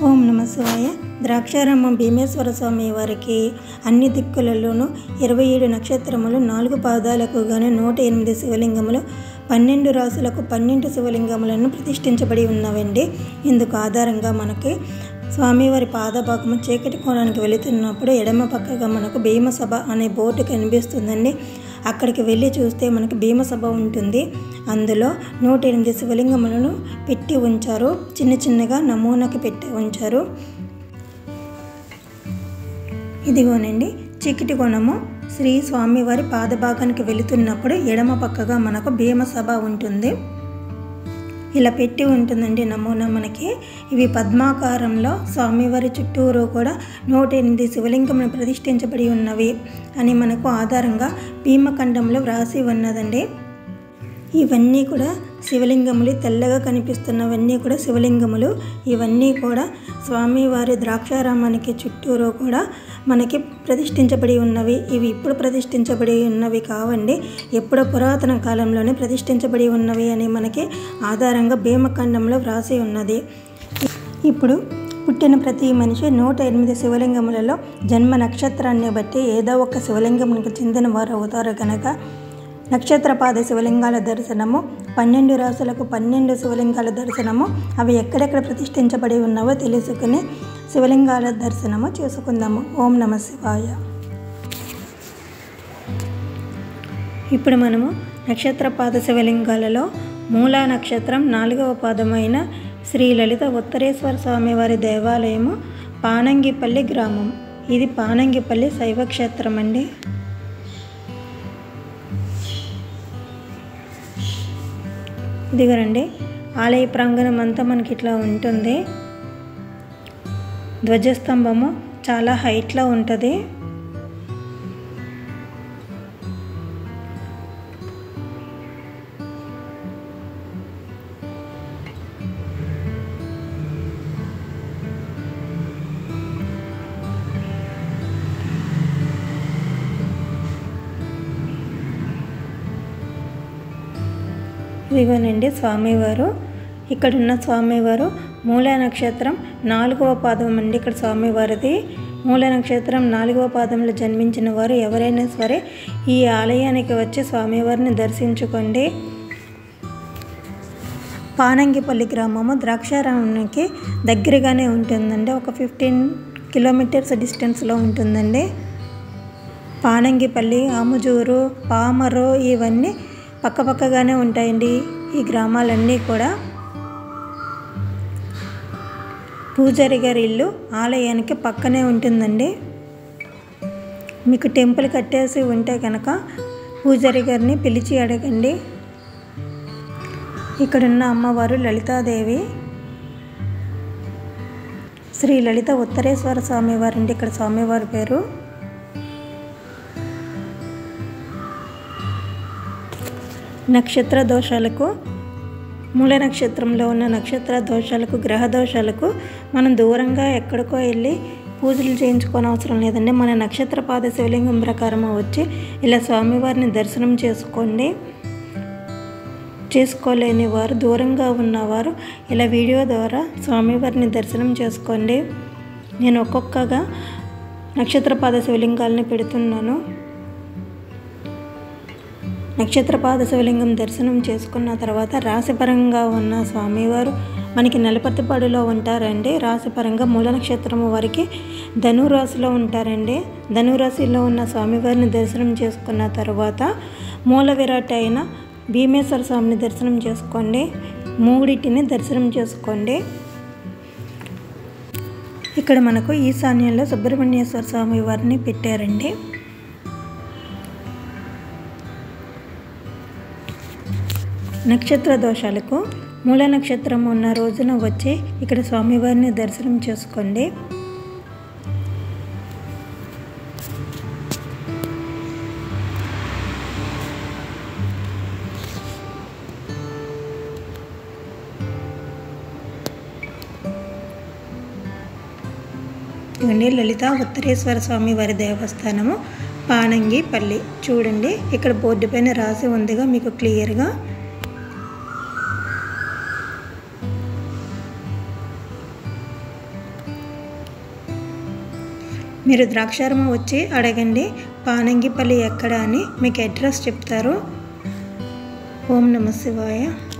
ఓం నమ శివాయ ద్రాక్షారామం భీమేశ్వర స్వామి వారికి అన్ని దిక్కులలోనూ ఇరవై ఏడు నక్షత్రములు నాలుగు పాదాలకు గాను నూట ఎనిమిది శివలింగములు పన్నెండు రాసులకు పన్నెండు శివలింగములను ప్రతిష్ఠించబడి ఉన్నవండి ఇందుకు ఆధారంగా మనకి స్వామివారి పాదభాగము చీకటి కోణానికి వెళుతున్నప్పుడు ఎడమ పక్కగా మనకు భీమసభ అనే బోర్డు కనిపిస్తుందండి అక్కడికి వెళ్ళి చూస్తే మనకు భీమసభ ఉంటుంది అందులో నూట ఎనిమిది శివలింగములను పెట్టి ఉంచారు చిన్న చిన్నగా నమూనాకి పెట్టి ఉంచారు ఇదిగోనండి చీకటి కోణము శ్రీ స్వామివారి పాదభాగానికి వెళుతున్నప్పుడు ఎడమ పక్కగా మనకు భీమసభ ఉంటుంది ఇలా పెట్టి ఉంటుందండి నమూనా మనకి ఇవి పద్మాకారంలో స్వామివారి చుట్టూరు కూడా నూట ఎనిమిది శివలింగములు ప్రతిష్ఠించబడి ఉన్నవి అని మనకు ఆధారంగా భీమఖండంలో వ్రాసి ఉన్నదండి ఇవన్నీ కూడా శివలింగములు తెల్లగా కనిపిస్తున్నవన్నీ కూడా శివలింగములు ఇవన్నీ కూడా స్వామివారి ద్రాక్షారామానికి చుట్టూరు కూడా మనకి ప్రతిష్ఠించబడి ఉన్నవి ఇవి ఇప్పుడు ప్రతిష్ఠించబడి ఉన్నవి కావండి ఎప్పుడో పురాతన కాలంలోనే ప్రతిష్ఠించబడి ఉన్నవి అని మనకి ఆధారంగా భీమఖండంలో వ్రాసి ఉన్నది ఇప్పుడు పుట్టిన ప్రతి మనిషి నూట ఎనిమిది శివలింగములలో జన్మ నక్షత్రాన్ని బట్టి ఏదో ఒక శివలింగమునికి చెందిన వారు అవుతారు కనుక నక్షత్రపాద శివలింగాల దర్శనము పన్నెండు రాసులకు పన్నెండు శివలింగాల దర్శనము అవి ఎక్కడెక్కడ ప్రతిష్ఠించబడి ఉన్నావో తెలుసుకుని శివలింగాల దర్శనము చేసుకుందాము ఓం నమ శివాయ ఇప్పుడు మనము నక్షత్రపాద శివలింగాలలో మూలా నక్షత్రం నాలుగవ పాదమైన శ్రీ లలిత ఉత్తరేశ్వర స్వామివారి దేవాలయము పానంగిపల్లి గ్రామం ఇది పానంగిపల్లి శైవక్షేత్రం అండి ఇదిగోనండి ఆలయ ప్రాంగణం అంతా మనకి ఇట్లా ఉంటుంది ధ్వజస్తంభము చాలా హైట్లో ఉంటుంది ఇదిగోనండి స్వామివారు ఇక్కడున్న స్వామివారు మూల నక్షత్రం నాలుగవ పాదం అండి ఇక్కడ స్వామివారిది మూల నక్షత్రం నాలుగవ పాదంలో జన్మించిన వారు ఎవరైనా సరే ఈ ఆలయానికి వచ్చి స్వామివారిని దర్శించుకోండి పానంగిపల్లి గ్రామము ద్రాక్షారామానికి దగ్గరగానే ఉంటుందండి ఒక ఫిఫ్టీన్ కిలోమీటర్స్ డిస్టెన్స్లో ఉంటుందండి పానంగిపల్లి ఆముజూరు పామరు ఇవన్నీ పక్కపక్కగానే ఉంటాయండి ఈ గ్రామాలన్నీ కూడా పూజారి గారి ఇల్లు ఆలయానికి పక్కనే ఉంటుందండి మీకు టెంపుల్ కట్టేసి ఉంటే కనుక పూజారి గారిని పిలిచి అడగండి ఇక్కడున్న అమ్మవారు లలితాదేవి శ్రీ లలిత ఉత్తరేశ్వర స్వామివారండి ఇక్కడ స్వామివారి పేరు నక్షత్ర దోషాలకు మూల నక్షత్రంలో ఉన్న నక్షత్ర దోషాలకు గ్రహ దోషాలకు మనం దూరంగా ఎక్కడికో వెళ్ళి పూజలు చేయించుకోని అవసరం లేదండి మన నక్షత్ర పాద శివలింగం ప్రకారం వచ్చి ఇలా స్వామివారిని దర్శనం చేసుకోండి చేసుకోలేని వారు దూరంగా ఉన్నవారు ఇలా వీడియో ద్వారా స్వామివారిని దర్శనం చేసుకోండి నేను ఒక్కొక్కగా నక్షత్రపాద శివలింగాలని పెడుతున్నాను నక్షత్రపాద శివలింగం దర్శనం చేసుకున్న తర్వాత రాశిపరంగా ఉన్న స్వామివారు మనకి నలపతిపాడులో ఉంటారండి రాశిపరంగా మూల నక్షత్రము వారికి ధనురాశిలో ఉంటారండి ధనురాశిలో ఉన్న స్వామివారిని దర్శనం చేసుకున్న తర్వాత మూల విరాట్ అయిన భీమేశ్వర స్వామిని దర్శనం చేసుకోండి మూడిటిని దర్శనం చేసుకోండి ఇక్కడ మనకు ఈశాన్యంలో సుబ్రహ్మణ్యేశ్వర స్వామి వారిని పెట్టారండి నక్షత్ర దోషాలకు మూల నక్షత్రం ఉన్న రోజున వచ్చి ఇక్కడ స్వామివారిని దర్శనం చేసుకోండి ఇవ్వండి లలిత ఉత్తరేశ్వర స్వామి వారి దేవస్థానము పానంగిపల్లి చూడండి ఇక్కడ బోర్డు పైన రాసి ఉందిగా మీకు క్లియర్గా మీరు ద్రాక్షారమ వచ్చి అడగండి పానంగిపల్లి ఎక్కడ అని మీకు అడ్రస్ చెప్తారు ఓం నమ శివాయ